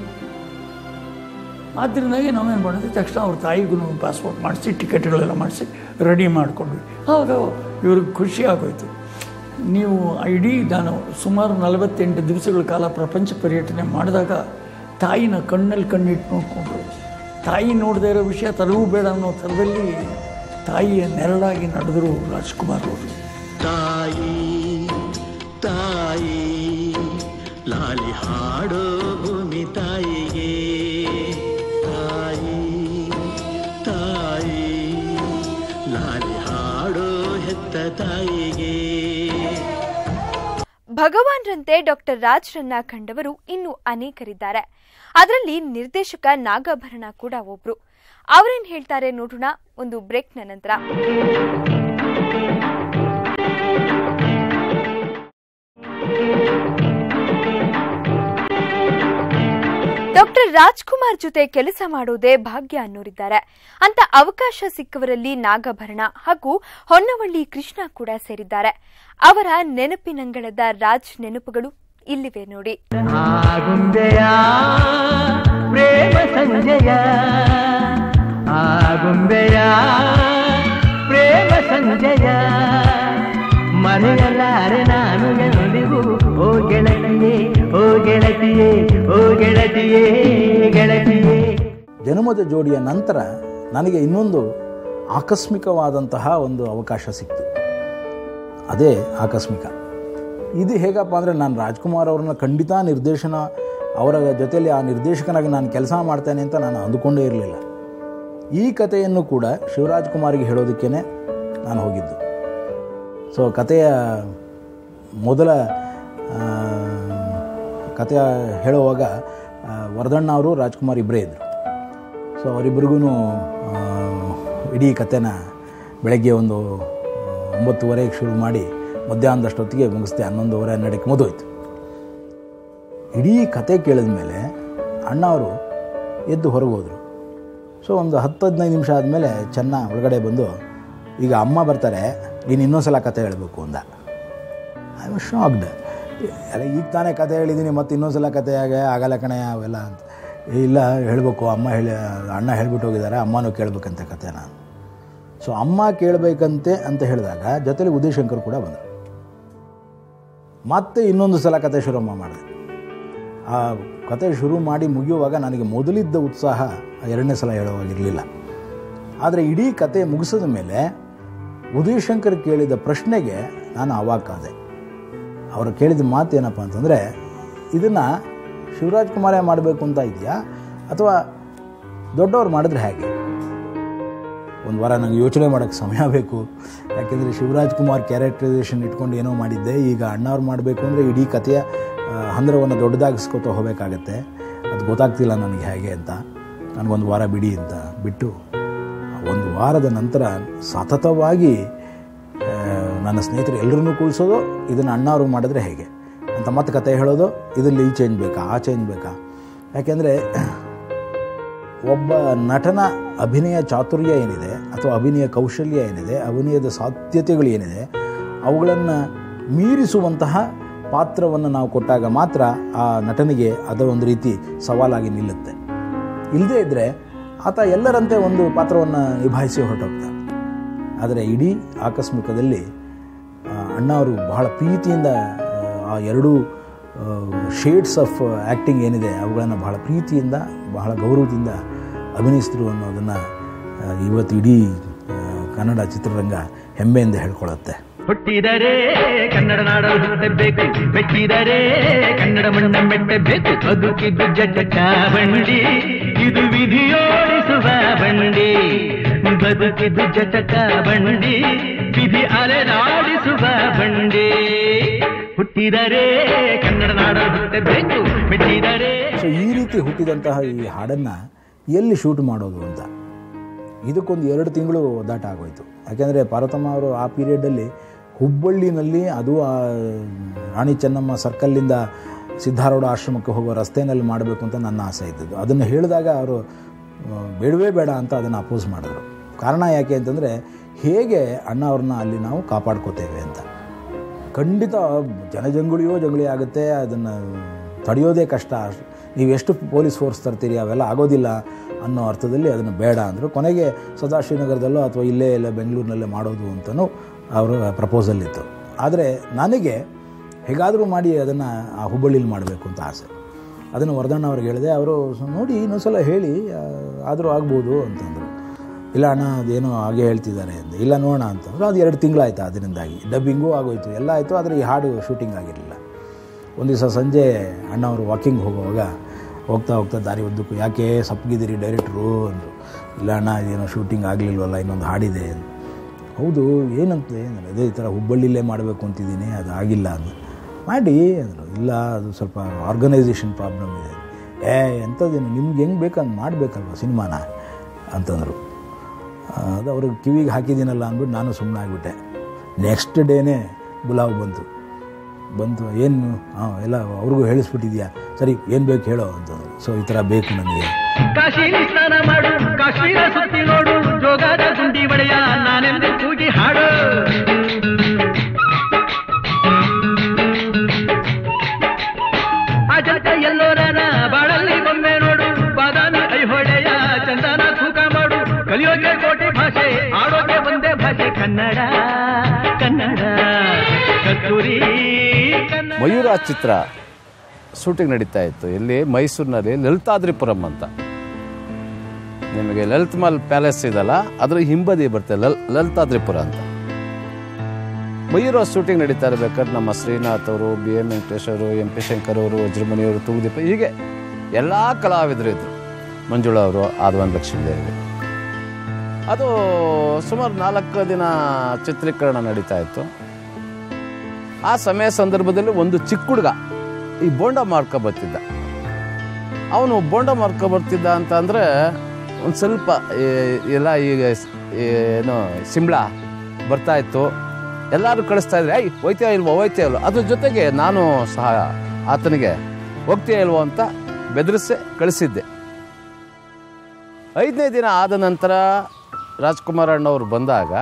ಆದ್ದರಿಂದಾಗಿ ನಾವೇನು ಮಾಡಿದ್ವಿ ತಕ್ಷಣ ಅವ್ರ ತಾಯಿಗೂ ಪಾಸ್ಪೋರ್ಟ್ ಮಾಡಿಸಿ ಟಿಕೆಟ್ಗಳೆಲ್ಲ ಮಾಡಿಸಿ ರೆಡಿ ಮಾಡಿಕೊಂಡ್ವಿ ಆವಾಗ ಇವ್ರಿಗೆ ಖುಷಿ ಆಗೋಯ್ತು ನೀವು ಇಡೀ ನಾನು ಸುಮಾರು ನಲವತ್ತೆಂಟು ದಿವಸಗಳ ಕಾಲ ಪ್ರಪಂಚ ಪರ್ಯಟನೆ ಮಾಡಿದಾಗ ತಾಯಿನ ಕಣ್ಣಲ್ಲಿ ಕಣ್ಣಿಟ್ಟು ನೋಡಿಕೊಂಡ್ರು ತಾಯಿ ನೋಡದೇ ಇರೋ ವಿಷಯ ತಲೆಗೂ ಬೇಡ ಅನ್ನೋ ಥರದಲ್ಲಿ ತಾಯಿಯ ನೆರಳಾಗಿ ನಡೆದರು ರಾಜ್ಕುಮಾರ್ ಅವರು ತಾಯಿ ತಾಯಿ ಲಾಲಿ ಹಾಡೋ ಭೂಮಿ ತಾಯಿಗೆ ತಾಯಿ ತಾಯಿ ಲಾಲಿ ಹಾಡೋ ಹೆತ್ತ ಭಗವಾನ್ರಂತೆ ಡಾಕ್ಟರ್ ರಾಜ್ರನ್ನ ಕಂಡವರು ಇನ್ನೂ ಅನೇಕರಿದ್ದಾರೆ ಅದರಲ್ಲಿ ನಿರ್ದೇಶಕ ನಾಗಾಭರಣ ಕೂಡ ಒಬ್ರು ಅವರೇನ್ ಹೇಳ್ತಾರೆ ನೋಡೋಣ ಒಂದು ಬ್ರೇಕ್ನ ನಂತರ ಡಾಕ್ಟರ್ ರಾಜ್ಕುಮಾರ್ ಜೊತೆ ಕೆಲಸ ಮಾಡೋದೇ ಭಾಗ್ಯ ಅನ್ನೋರಿದ್ದಾರೆ ಅಂತ ಅವಕಾಶ ಸಿಕ್ಕವರಲ್ಲಿ ನಾಗಭರಣ ಹಾಗೂ ಹೊನ್ನವಳ್ಳಿ ಕೃಷ್ಣ ಕೂಡ ಸೇರಿದ್ದಾರೆ ಅವರ ನೆನಪಿನಂಗಳದ ರಾಜ್ ನೆನಪುಗಳು ಇಲ್ಲಿವೆ ನೋಡಿ ಆಗುಂಬೆಯ ಪ್ರೇಮ ಸಂಜಯ ಆಗುಂಬೆಯ ಪ್ರೇಮ ಸಂಜಯ ಮರೆಯಲಾರೆ ನಾನು ಎಂದಿಗೂ ಓ ಗೆಳತಿಯೇ ಓ ಗೆಳತಿಯೇ ಓ ಗೆಳತಿಯೇ ಗೆಳತಿಯೇ ಜನುಮದ ಜೋಡಿಯ ನಂತರ ನನಗೆ ಇನ್ನೊಂದು ಆಕಸ್ಮಿಕವಾದಂತಹ ಒಂದು ಅವಕಾಶ ಸಿಕ್ತು ಅದೇ ಆಕಸ್ಮಿಕ ಇದು ಹೇಗಪ್ಪ ಅಂದರೆ ನಾನು ರಾಜ್ಕುಮಾರ್ ಅವ್ರನ್ನ ಖಂಡಿತ ನಿರ್ದೇಶನ ಅವರ ಜೊತೆಯಲ್ಲಿ ಆ ನಿರ್ದೇಶಕನಾಗಿ ನಾನು ಕೆಲಸ ಮಾಡ್ತೇನೆ ಅಂತ ನಾನು ಅಂದುಕೊಂಡೇ ಇರಲಿಲ್ಲ ಈ ಕಥೆಯನ್ನು ಕೂಡ ಶಿವರಾಜ್ ಕುಮಾರ್ಗೆ ಹೇಳೋದಕ್ಕೇ ನಾನು ಹೋಗಿದ್ದು ಸೊ ಕಥೆಯ ಮೊದಲ ಆ, ಕಥೆಯ ಹೇಳುವಾಗ ಆ, ವರದಣ್ಣ ಅವರು ರಾಜ್ಕುಮಾರ್ ಇಬ್ಬರೇ ಇದ್ದರು ಸೊ ಅವರಿಬ್ಬರಿಗೂ ಇಡೀ ಕಥೆನ ಬೆಳಗ್ಗೆ ಒಂದು ಆ, ಒಂಬತ್ತುವರೆಗೆ ಶುರು ಮಾಡಿ ಮಧ್ಯಾಹ್ನದಷ್ಟೊತ್ತಿಗೆ ಮುಗಿಸ್ದೆ ಹನ್ನೊಂದುವರೆ ಹನ್ನೆರಡಕ್ಕೆ ಮುಗಿದೋಯ್ತು ಇಡೀ ಕತೆ ಕೇಳಿದ ಮೇಲೆ ಅಣ್ಣ ಅವರು ಎದ್ದು ಹೊರಗೆ ಹೋದರು ಸೊ ಒಂದು ಹತ್ತು ಹದಿನೈದು ನಿಮಿಷ ಆದಮೇಲೆ ಚೆನ್ನ ಒಳಗಡೆ ಬಂದು ಈಗ ಅಮ್ಮ ಬರ್ತಾರೆ ನೀನು ಇನ್ನೊಂದು ಸಲ ಕತೆ ಹೇಳಬೇಕು ಅಂದ ಐ ವಾಸ್ ಶಾಕ್ಡ್ ಅಲ್ಲ ಈಗ ತಾನೇ ಕತೆ ಹೇಳಿದ್ದೀನಿ ಮತ್ತೆ ಇನ್ನೊಂದು ಸಲ ಕತೆ ಆಗ ಆಗಲ್ಲ ಕಣೆ ಅವೆಲ್ಲ ಅಂತ ಇಲ್ಲ ಹೇಳಬೇಕು ಅಮ್ಮ ಹೇಳಿ ಅಣ್ಣ ಹೇಳ್ಬಿಟ್ಟು ಹೋಗಿದ್ದಾರೆ ಅಮ್ಮನೂ ಕೇಳಬೇಕಂತೆ ಕತೆನ ಸೊ ಅಮ್ಮ ಕೇಳಬೇಕಂತೆ ಅಂತ ಹೇಳಿದಾಗ ಜೊತೆಲಿ ಉದಯಶಂಕರ್ ಕೂಡ ಬಂದರು ಮತ್ತೆ ಇನ್ನೊಂದು ಸಲ ಕತೆ ಶುರು ಮಾಡಿದೆ ಆ ಕತೆ ಶುರು ಮಾಡಿ ಮುಗಿಯುವಾಗ ನನಗೆ ಮೊದಲಿದ್ದ ಉತ್ಸಾಹ ಎರಡನೇ ಸಲ ಹೇಳುವಾಗಿರಲಿಲ್ಲ ಆದರೆ ಇಡೀ ಕತೆ ಮುಗಿಸಿದ ಮೇಲೆ ಉದಯಶಂಕರ್ ಕೇಳಿದ ಪ್ರಶ್ನೆಗೆ ನಾನು ಅವಾಕಾದೆ ಅವರು ಕೇಳಿದ ಮಾತು ಏನಪ್ಪ ಅಂತಂದರೆ ಇದನ್ನು ಶಿವರಾಜ್ ಕುಮಾರೇ ಮಾಡಬೇಕು ಅಂತ ಇದೆಯಾ ಅಥವಾ ದೊಡ್ಡವ್ರು ಮಾಡಿದ್ರೆ ಹೇಗೆ ಒಂದು ವಾರ ನನಗೆ ಯೋಚನೆ ಮಾಡೋಕ್ಕೆ ಸಮಯ ಬೇಕು ಯಾಕೆಂದರೆ ಶಿವರಾಜ್ ಕುಮಾರ್ ಕ್ಯಾರೆಕ್ಟರೈಸೇಷನ್ ಇಟ್ಕೊಂಡು ಏನೋ ಮಾಡಿದ್ದೆ ಈಗ ಅಣ್ಣವ್ರು ಮಾಡಬೇಕು ಅಂದರೆ ಇಡೀ ಕಥೆಯ ಆ, ಹಂದರವನ್ನು ದೊಡ್ಡದಾಗಿಸ್ಕೊತ ಹೋಗಬೇಕಾಗತ್ತೆ ಅದು ಗೊತ್ತಾಗ್ತಿಲ್ಲ ನನಗೆ ಹೇಗೆ ಅಂತ ನನಗೊಂದು ವಾರ ಬಿಡಿ ಅಂತ ಬಿಟ್ಟು ಒಂದು ವಾರದ ನಂತರ ಸತತವಾಗಿ ಆ, ನನ್ನ ಸ್ನೇಹಿತರು ಎಲ್ಲರನ್ನೂ ಕೂಳಿಸೋದು ಇದನ್ನು ಅಣ್ಣವರು ಮಾಡಿದ್ರೆ ಹೇಗೆ ಅಂತ ಮತ್ತೆ ಕತೆ ಹೇಳೋದು ಇದರಲ್ಲಿ ಈ ಚೇಂಜ್ ಬೇಕಾ ಆ ಚೇಂಜ್ ಬೇಕಾ ಯಾಕೆಂದರೆ ಒಬ್ಬ ನಟನ ಅಭಿನಯ ಚಾತುರ್ಯ ಏನಿದೆ ಅಥವಾ ಅಭಿನಯ ಕೌಶಲ್ಯ ಏನಿದೆ ಅಭಿನಯದ ಸಾಧ್ಯತೆಗಳು ಏನಿದೆ ಅವುಗಳನ್ನು ಮೀರಿಸುವಂತಹ ಪಾತ್ರವನ್ನು ನಾವು ಕೊಟ್ಟಾಗ ಮಾತ್ರ ಆ ನಟನಿಗೆ ಅದು ಒಂದು ರೀತಿ ಸವಾಲಾಗಿ ನಿಲ್ಲುತ್ತೆ ಇಲ್ಲದೇ ಇದ್ದರೆ ಆತ ಎಲ್ಲರಂತೆ ಒಂದು ಪಾತ್ರವನ್ನು ನಿಭಾಯಿಸಿ ಹೊರಟೋಗ್ತಾನೆ ಆದರೆ ಇಡೀ ಆಕಸ್ಮಿಕದಲ್ಲಿ ಆ, ಅಣ್ಣ ಅವರು ಬಹಳ ಪ್ರೀತಿಯಿಂದ ಆ, ಆ ಎರಡೂ ಶೇಡ್ಸ್ ಆಫ್ ಆ್ಯಕ್ಟಿಂಗ್ ಏನಿದೆ ಅವುಗಳನ್ನು ಬಹಳ ಪ್ರೀತಿಯಿಂದ ಬಹಳ ಗೌರವದಿಂದ ಅಭಿನಯಿಸಿದ್ರು ಅನ್ನೋದನ್ನು ಆ, ಇವತ್ತು ಇಡೀ ಆ, ಕನ್ನಡ ಚಿತ್ರರಂಗ ಹೆಮ್ಮೆಯಿಂದ ಹೇಳ್ಕೊಳ್ಳುತ್ತೆ ಹುಟ್ಟಿದರೆ ಕನ್ನಡ ನಾಡಲು ಹುಟ್ಟಬೇಕು ಬೆಟ್ಟಿದರೆ ಕನ್ನಡ ಮಣ್ಣ ಮೆಟ್ಟಬೇಕು ಬದುಕಿದ್ದು ಜಟಕ ಬಂಡಿ ಇದು ವಿಧಿಯೋಡಿಸುವ ಬಂಡಿ ಬದುಕಿದ್ದು ಜಟಕ ಬಂಡಿ ವಿಧಿ ಅಲೆದಾಡಿಸುವ ಬಂಡಿ ಹುಟ್ಟಿದರೆ ಕನ್ನಡ ನಾಡಲು ಹುಟ್ಟಬೇಕು ಮೆಟ್ಟಿದರೆ ಸೊ ಈ ರೀತಿ ಹುಟ್ಟಿದಂತಹ ಈ ಹಾಡನ್ನು ಎಲ್ಲಿ ಶೂಟ್ ಮಾಡೋದು ಅಂತ ಇದಕ್ಕೊಂದು ಎರಡು ತಿಂಗಳು ಒದ್ದಾಟ ಆಗೋಯ್ತು ಯಾಕೆಂದರೆ ಪಾರ್ವತಮ್ಮ ಅವರು ಆ ಪೀರಿಯಡಲ್ಲಿ ಹುಬ್ಬಳ್ಳಿನಲ್ಲಿ ಅದು ಆ ರಾಣಿ ಚೆನ್ನಮ್ಮ ಸರ್ಕಲ್ಲಿಂದ ಸಿದ್ಧಾರೂಢ ಆಶ್ರಮಕ್ಕೆ ಹೋಗೋ ರಸ್ತೆಯಲ್ಲಿ ಮಾಡಬೇಕು ಅಂತ ನನ್ನ ಆಸೆ ಇದ್ದದ್ದು ಅದನ್ನು ಹೇಳಿದಾಗ ಅವರು ಆ, ಬೇಡವೇ ಬೇಡ ಅಂತ ಅದನ್ನು ಅಪೋಸ್ ಮಾಡಿದ್ರು ಕಾರಣ ಯಾಕೆ ಅಂತಂದರೆ ಹೇಗೆ ಅಣ್ಣ ಅವ್ರನ್ನ ಅಲ್ಲಿ ನಾವು ಕಾಪಾಡ್ಕೋತೇವೆ ಅಂತ ಖಂಡಿತ ಜನಜಂಗುಳಿಯೋ ಜಂಗುಳಿ ಆಗುತ್ತೆ ಅದನ್ನು ತಡೆಯೋದೇ ಕಷ್ಟ ನೀವು ಎಷ್ಟು ಪೊಲೀಸ್ ಫೋರ್ಸ್ ತರ್ತೀರಿ ಅವೆಲ್ಲ ಆಗೋದಿಲ್ಲ ಅನ್ನೋ ಅರ್ಥದಲ್ಲಿ ಅದನ್ನು ಬೇಡ ಅಂದರು ಕೊನೆಗೆ ಸದಾಶಿವನಗರದಲ್ಲೋ ಅಥವಾ ಇಲ್ಲೇ ಇಲ್ಲ ಬೆಂಗಳೂರಿನಲ್ಲೇ ಮಾಡೋದು ಅಂತಲೂ ಅವರ ಪ್ರಪೋಸಲ್ ಇತ್ತು ಆದರೆ ನನಗೆ ಹೇಗಾದರೂ ಮಾಡಿ ಅದನ್ನು ಆ ಹುಬ್ಬಳ್ಳಿಲಿ ಮಾಡಬೇಕು ಅಂತ ಆಸೆ ಅದನ್ನು ವರದಣ್ಣ ಅವ್ರಿಗೆ ಹೇಳಿದೆ ಅವರು ನೋಡಿ ಇನ್ನೊಂದ್ಸಲ ಹೇಳಿ ಆದರೂ ಆಗ್ಬೋದು ಅಂತಂದರು ಇಲ್ಲ ಅಣ್ಣ ಅದೇನೋ ಹಾಗೆ ಹೇಳ್ತಿದ್ದಾರೆ ಅಂತ ಇಲ್ಲ ನೋಡೋಣ ಅಂತಂದ್ರು ಅದು ಎರಡು ತಿಂಗಳಾಯ್ತು ಅದರಿಂದಾಗಿ ಡಬ್ಬಿಂಗೂ ಆಗೋಯ್ತು ಎಲ್ಲ ಆಯಿತು ಆದರೆ ಈ ಹಾಡು ಶೂಟಿಂಗ್ ಆಗಿರಲಿಲ್ಲ ಒಂದು ದಿವಸ ಸಂಜೆ ಅಣ್ಣ ಅವರು ವಾಕಿಂಗ್ ಹೋಗುವಾಗ ಹೋಗ್ತಾ ಹೋಗ್ತಾ ದಾರಿ ಉದ್ದಕ್ಕೂ ಯಾಕೆ ಸಪ್ಪಗಿದ್ದೀರಿ ಡೈರೆಕ್ಟ್ರು ಅಂದರು ಇಲ್ಲ ಅಣ್ಣ ಇದೇನೋ ಶೂಟಿಂಗ್ ಆಗಲಿಲ್ವಲ್ಲ ಇನ್ನೊಂದು ಹಾಡಿದೆ ಹೌದು ಏನಂತ ಏನಲ್ಲ ಅದೇ ಈ ಥರ ಹುಬ್ಬಳ್ಳಿಲೇ ಮಾಡಬೇಕು ಅಂತಿದ್ದೀನಿ ಅದು ಆಗಿಲ್ಲ ಅಂದ ಮಾಡಿ ಅಂದರು ಇಲ್ಲ ಅದು ಸ್ವಲ್ಪ ಆರ್ಗನೈಸೇಷನ್ ಪ್ರಾಬ್ಲಮ್ ಇದೆ ಏ ಎಂಥದ್ದೇನು ನಿಮ್ಗೆ ಹೆಂಗೆ ಬೇಕು ಹಂಗೆ ಮಾಡಬೇಕಲ್ವ ಸಿನಿಮಾನ ಅಂತಂದರು ಅದು ಅವ್ರಿಗೆ ಕಿವಿಗೆ ಹಾಕಿದ್ದೀನಲ್ಲ ಅಂದ್ಬಿಟ್ಟು ನಾನು ಸುಮ್ಮನೆ ಆಗಿಬಿಟ್ಟೆ ನೆಕ್ಸ್ಟ್ ಡೇನೇ ಬುಲಾವ್ ಬಂತು ಬಂತು ಏನು ಹಾಂ ಎಲ್ಲ ಅವ್ರಿಗೂ ಹೇಳಿಸ್ಬಿಟ್ಟಿದ್ಯಾ ಸರಿ ಏನು ಬೇಕು ಹೇಳೋ ಅಂತಂದ್ರು ಸೊ ಈ ಥರ ಬೇಕು ನನಗೆ ಕಾಶಿಲಿ ಸ್ನಾನ ಮಾಡು ಕಾಶ್ಮೀರ ಸುತ್ತಿ ನೋಡು ಜೋಗಾದ ಗುಂಡಿ ಒಡೆಯ ನಾನೆಂದು ಕೂಗಿ ಹಾಡು ಅಜಂತ ಎಲ್ಲೋರನ ಬಾಳಲ್ಲಿ ಬೊಮ್ಮೆ ನೋಡು ಬಾದಾಮಿ ಐಹೊಳೆಯ ಚಂದನ ತೂಕ ಮಾಡು ಕಲಿಯೋಕೆ ಕೋಟಿ ಭಾಷೆ ಆಡೋಕೆ ಒಂದೇ ಭಾಷೆ ಕನ್ನಡ ಕನ್ನಡ ಕಸ್ತೂರಿ ಕನ್ನಡ ಮಯೂರ ಚಿತ್ರ ಶೂಟಿಂಗ್ ನಡೀತಾ ಇತ್ತು ಇಲ್ಲಿ ಮೈಸೂರಿನಲ್ಲಿ ಲಲಿತಾದ್ರಿಪುರಂ ಅಂತ ನಿಮಗೆ ಲಲಿತ್ ಮಹಲ್ ಪ್ಯಾಲೇಸ್ ಇದಲ್ಲ ಅದ್ರ ಹಿಂಬದಿ ಬರುತ್ತೆ ಲಲ್ ಲಲಿತಾದ್ರಿಪುರ ಅಂತ ಮಯೂರ ಶೂಟಿಂಗ್ ನಡೀತಾ ಇರ್ಬೇಕಾದ್ರೆ ನಮ್ಮ ಶ್ರೀನಾಥ್ ಅವರು ಬಿ ಎಂ ವೆಂಕಟೇಶ್ ಅವರು ಎಂ ಪಿ ಶಂಕರ್ ಅವರು ವಜ್ರಮಣಿ ಅವರು ತೂಗುದೀಪ ಹೀಗೆ ಎಲ್ಲ ಕಲಾವಿದರು ಇದ್ರು ಮಂಜುಳಾ ಅವರು ಆದವನ್ ಲಕ್ಷ್ಮೀ ದೇವಿ ಅದು ಸುಮಾರು ನಾಲ್ಕು ದಿನ ಚಿತ್ರೀಕರಣ ನಡೀತಾ ಇತ್ತು ಆ ಸಮಯ ಸಂದರ್ಭದಲ್ಲಿ ಒಂದು ಚಿಕ್ಕ ಹುಡುಗ ಈ ಬೋಂಡ ಮಾರ್ಕ ಬರ್ತಿದ್ದ ಅವನು ಬೋಂಡ ಮಾರ್ಕ ಬರ್ತಿದ್ದ ಅಂತ ಅಂದರೆ ಒಂದು ಸ್ವಲ್ಪ ಈ- ಎಲ್ಲ ಈಗ ಸ್- ಏನು ಸಿಂಬಳ ಬರ್ತಾ ಇತ್ತು ಎಲ್ಲರೂ ಕಳಿಸ್ತಾ ಇದ್ರೆ ಐ ಹೋಯ್ತೀಯ ಇಲ್ವೋ ಹೋಯ್ತೀಯ ಇಲ್ವೋ ಅದ್ರ ಜೊತೆಗೆ ನಾನು ಸಹ ಆತನಿಗೆ ಹೋಗ್ತೀಯ ಇಲ್ವೋ ಅಂತ ಬೆದರಿಸಿ ಕಳಿಸಿದ್ದೆ ಐದನೇ ದಿನ ಆದ ನಂತರ ರಾಜ್ಕುಮಾರ್ ಅಣ್ಣವ್ರು ಬಂದಾಗ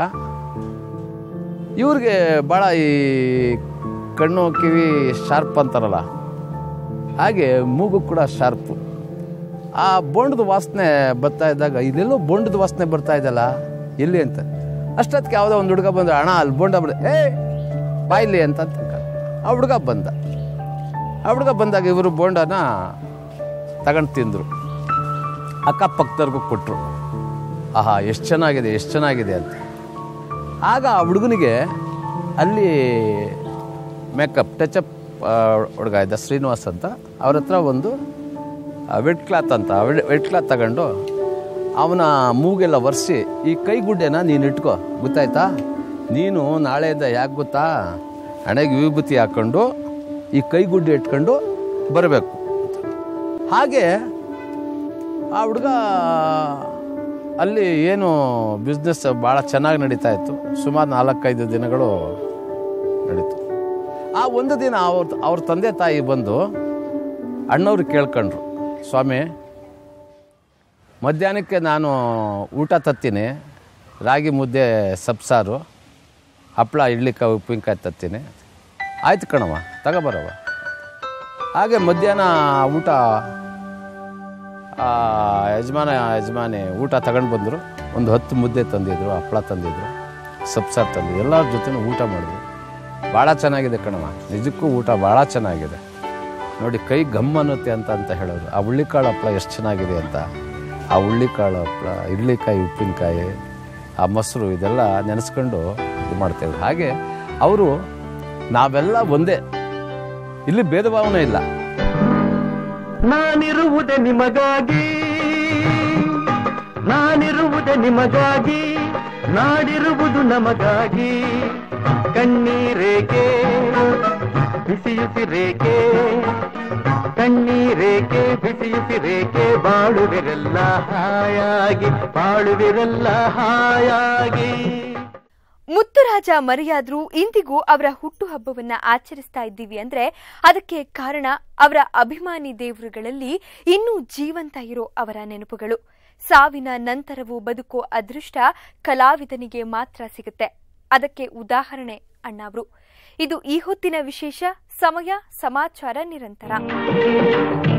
ಇವ್ರಿಗೆ ಭಾಳ ಈ ಕಣ್ಣು ಕಿವಿ ಶಾರ್ಪ್ ಅಂತಾರಲ್ಲ ಹಾಗೆ ಮೂಗು ಕೂಡ ಶಾರ್ಪು ಆ ಬೋಂಡದ ವಾಸನೆ ಬರ್ತಾ ಇದ್ದಾಗ ಇಲ್ಲೆಲ್ಲೋ ಬೋಂಡದ ವಾಸನೆ ಬರ್ತಾ ಇದೆಯಲ್ಲ ಎಲ್ಲಿ ಅಂತ ಅಷ್ಟೊತ್ತಿಗೆ ಯಾವುದೋ ಒಂದು ಹುಡುಗ ಬಂದ ಅಣ್ಣ ಅಲ್ಲಿ ಬೋಂಡ ಬಂದ ಏ ಬಾಯ್ಲಿ ಅಂತ ಅಂತ ಆ ಹುಡುಗ ಬಂದ ಆ ಹುಡುಗ ಬಂದಾಗ ಇವರು ಬೋಂಡನ ತಗೊಂಡು ತಿಂದರು ಅಕ್ಕಪಕ್ಕದವ್ರಿಗೂ ಕೊಟ್ಟರು ಆಹಾ ಎಷ್ಟು ಚೆನ್ನಾಗಿದೆ ಎಷ್ಟು ಚೆನ್ನಾಗಿದೆ ಅಂತ ಆಗ ಆ ಹುಡುಗನಿಗೆ ಅಲ್ಲಿ ಮೇಕಪ್ ಟಚಪ್ ಹುಡುಗ ಇದ್ದ ಶ್ರೀನಿವಾಸ್ ಅಂತ ಅವ್ರ ಹತ್ರ ಒಂದು ವೆಟ್ ಕ್ಲಾತ್ ಅಂತ ವೆಟ್ ಕ್ಲಾತ್ ತಗೊಂಡು ಅವನ ಮೂಗೆಲ್ಲ ಒರೆಸಿ ಈ ಕೈಗುಡ್ಡೆನ ನೀನು ಇಟ್ಕೋ ಗೊತ್ತಾಯ್ತಾ ನೀನು ನಾಳೆಯಿಂದ ಯಾಕೆ ಗೊತ್ತಾ ಹಣೆಗೆ ವಿಭೂತಿ ಹಾಕ್ಕೊಂಡು ಈ ಕೈಗುಡ್ಡೆ ಇಟ್ಕೊಂಡು ಬರಬೇಕು ಹಾಗೆ ಆ ಹುಡುಗ ಅಲ್ಲಿ ಏನು ಬಿಸ್ನೆಸ್ ಭಾಳ ಚೆನ್ನಾಗಿ ನಡೀತಾ ಇತ್ತು ಸುಮಾರು ನಾಲ್ಕೈದು ದಿನಗಳು ನಡೀತು ಆ ಒಂದು ದಿನ ಅವ್ರ ಅವ್ರ ತಂದೆ ತಾಯಿ ಬಂದು ಅಣ್ಣವ್ರು ಕೇಳ್ಕೊಂಡ್ರು ಸ್ವಾಮಿ ಮಧ್ಯಾಹ್ನಕ್ಕೆ ನಾನು ಊಟ ತತ್ತೀನಿ ರಾಗಿ ಮುದ್ದೆ ಸಬ್ಸಾರು ಹಪ್ಪಳ ಇಡ್ಲಿಕಾಯಿ ಉಪ್ಪಿನಕಾಯಿ ತತ್ತೀನಿ ಆಯ್ತು ಕಣವ ತಗೋಬರವ ಹಾಗೆ ಮಧ್ಯಾಹ್ನ ಊಟ ಆ, ಯಜಮಾನ ಯಜಮಾನಿ ಊಟ ತಗೊಂಡು ಬಂದರು ಒಂದು ಹತ್ತು ಮುದ್ದೆ ತಂದಿದ್ರು ಹಪ್ಪಳ ತಂದಿದ್ರು ಸಬ್ಸಾರು ತಂದಿದ್ರು ಎಲ್ಲರ ಜೊತೆನೂ ಊಟ ಮಾಡಿದ್ರು ಭಾಳ ಚೆನ್ನಾಗಿದೆ ಕಣವ ನಿಜಕ್ಕೂ ಊಟ ಭಾಳ ಚೆನ್ನಾಗಿದೆ ನೋಡಿ ಕೈ ಗಮ್ ಅನ್ನುತ್ತೆ ಅಂತ ಅಂತ ಹೇಳೋರು ಆ ಹುಳ್ಳಿಕಾಳು ಹಪ್ಪಳ ಎಷ್ಟು ಚೆನ್ನಾಗಿದೆ ಅಂತ ಆ ಹುಳ್ಳಿಕಾಳು ಹಪ್ಪಳ ಇಡ್ಲಿಕಾಯಿ ಉಪ್ಪಿನಕಾಯಿ ಆ ಮೊಸರು ಇದೆಲ್ಲ ನೆನೆಸ್ಕೊಂಡು ಇದು ಮಾಡ್ತೇವೆ ಹಾಗೆ ಅವರು ನಾವೆಲ್ಲ ಒಂದೇ ಇಲ್ಲಿ ಭೇದ ಭಾವನೆ ಇಲ್ಲ ನಾನಿರುವುದೇ ನಿಮಗಾಗಿ ನಾನಿರುವುದೇ ನಿಮಗಾಗಿ ನಾಡಿರುವುದು ನಮಗಾಗಿ ಕಣ್ಣೀರೇಕೆ ಬಿಸಿಯುತ್ತಿರೇಕೆ ಕಣ್ಣೀರೇಕೆ ಬಿಸಿಯುತ್ತಿರೇಕೆ ಬಾಳುವಿರಲ್ಲ ಹಾಯಾಗಿ ಬಾಳುವಿರಲ್ಲ ಹಾಯಾಗಿ ಮುತ್ತುರಾಜ ಮರೆಯಾದ್ರೂ ಇಂದಿಗೂ ಅವರ ಹುಟ್ಟುಹಬ್ಬವನ್ನ ಆಚರಿಸ್ತಾ ಇದ್ದೀವಿ ಅಂದ್ರೆ ಅದಕ್ಕೆ ಕಾರಣ ಅವರ ಅಭಿಮಾನಿ ದೇವರುಗಳಲ್ಲಿ ಇನ್ನೂ ಜೀವಂತ ಇರೋ ಅವರ ನೆನಪುಗಳು ಸಾವಿನ ನಂತರವೂ ಬದುಕೋ ಅದೃಷ್ಟ ಕಲಾವಿದನಿಗೆ ಮಾತ್ರ ಸಿಗುತ್ತೆ ಅದಕ್ಕೆ ಉದಾಹರಣೆ ಅಣ್ಣಾವ್ರು ಇದು ಈ ಹೊತ್ತಿನ ವಿಶೇಷ ಸಮಯ ಸಮಾಚಾರ ನಿರಂತರ